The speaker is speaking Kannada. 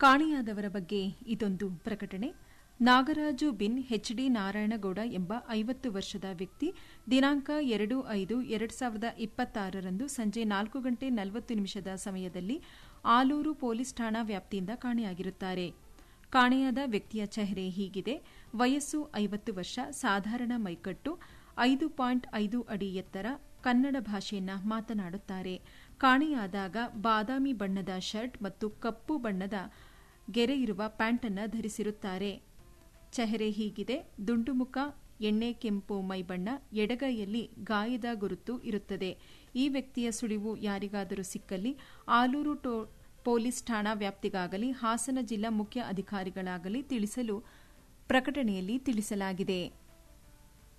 ಕಾಣೆಯಾದವರ ಬಗ್ಗೆ ಇದೊಂದು ಪ್ರಕಟಣೆ ನಾಗರಾಜು ಬಿನ್ ಎಚ್ಡಿ ನಾರಾಯಣಗೌಡ ಎಂಬ ಐವತ್ತು ವರ್ಷದ ವ್ಯಕ್ತಿ ದಿನಾಂಕ ಎರಡು ಐದು ಎರಡು ಸಾವಿರದ ಇಪ್ಪತ್ತಾರರಂದು ಸಂಜೆ ನಾಲ್ಕು ಗಂಟೆ ನಲವತ್ತು ನಿಮಿಷದ ಸಮಯದಲ್ಲಿ ಆಲೂರು ಪೊಲೀಸ್ ಠಾಣಾ ವ್ಯಾಪ್ತಿಯಿಂದ ಕಾಣೆಯಾಗಿರುತ್ತಾರೆ ಕಾಣೆಯಾದ ವ್ಯಕ್ತಿಯ ಚೆಹರೆ ಹೀಗಿದೆ ವಯಸ್ಸು ಐವತ್ತು ವರ್ಷ ಸಾಧಾರಣ ಮೈಕಟ್ಟು ಐದು ಪಾಯಿಂಟ್ ಐದು ಅಡಿ ಎತ್ತರ ಕನ್ನಡ ಭಾಷೆಯನ್ನ ಮಾತನಾಡುತ್ತಾರೆ ಕಾಣೆಯಾದಾಗ ಬಾದಾಮಿ ಬಣ್ಣದ ಶರ್ಟ್ ಮತ್ತು ಕಪ್ಪು ಬಣ್ಣದ ಗೆರೆ ಇರುವ ಪ್ಯಾಂಟ್ ಅನ್ನು ಧರಿಸಿರುತ್ತಾರೆ ಚೆಹರೆ ಹೀಗಿದೆ ದುಂಡುಮುಖ ಎಣ್ಣೆ ಕೆಂಪು ಮೈಬಣ್ಣ ಎಡಗೈಯಲ್ಲಿ ಗಾಯದ ಗುರುತು ಇರುತ್ತದೆ ಈ ವ್ಯಕ್ತಿಯ ಸುಳಿವು ಯಾರಿಗಾದರೂ ಸಿಕ್ಕಲ್ಲಿ ಆಲೂರು ಪೊಲೀಸ್ ಠಾಣಾ ವ್ಯಾಪ್ತಿಗಾಗಲಿ ಹಾಸನ ಜಿಲ್ಲಾ ಮುಖ್ಯ ಅಧಿಕಾರಿಗಳಾಗಲಿ ತಿಳಿಸಲು ಪ್ರಕಟಣೆಯಲ್ಲಿ ತಿಳಿಸಲಾಗಿದೆ